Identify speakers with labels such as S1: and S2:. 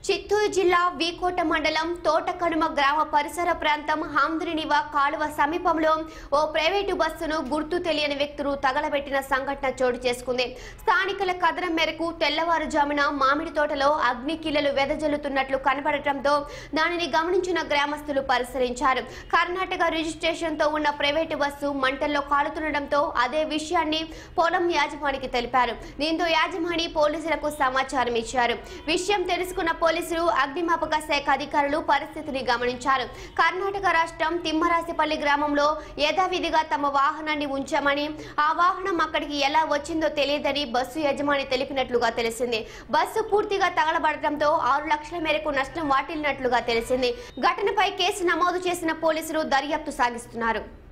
S1: చిత్తూరు జిల్లా వీకోట మండలం తోటకనుమ గ్రామ పరిసర ప్రాంతం హాంద్రినివా కాలువ సమీపంలో ఓ ప్రైవేటు బస్సును గుర్తు తెలియని వ్యక్తులు తగలబెట్టిన సంఘటన చోటు చేసుకుంది స్థానికుల కథనం మేరకు తెల్లవారుజామున మామిడి తోటలో అగ్ని కిల్లలు వెదజల్లుతున్నట్లు కనబడటంతో దానిని గమనించిన గ్రామస్తులు పరిశీలించారు కర్ణాటక రిజిస్ట్రేషన్ తో ఉన్న ప్రైవేటు బస్సు మంటల్లో కాలుతుండటంతో అదే విషయాన్ని పొలం యాజమానికి తెలిపారు దీంతో యాజమాని పోలీసులకు సమాచారం ఇచ్చారు విషయం తెలుసుకున్న పోలీసులు అగ్నిమాపక శాఖ అధికారులు పరిస్థితిని గమనించారు కర్ణాటక రాష్ట్రం తిమ్మరాసిపల్లి గ్రామంలో యథావిధిగా తమ వాహనాన్ని ఉంచామని ఆ వాహనం అక్కడికి ఎలా వచ్చిందో తెలియదని బస్సు యజమాని తెలిపినట్లుగా తెలిసింది బస్సు పూర్తిగా తగలబడటంతో ఆరు లక్షల మేరకు నష్టం వాటిల్లినట్లుగా తెలిసింది ఘటనపై కేసు నమోదు చేసిన పోలీసులు దర్యాప్తు సాగిస్తున్నారు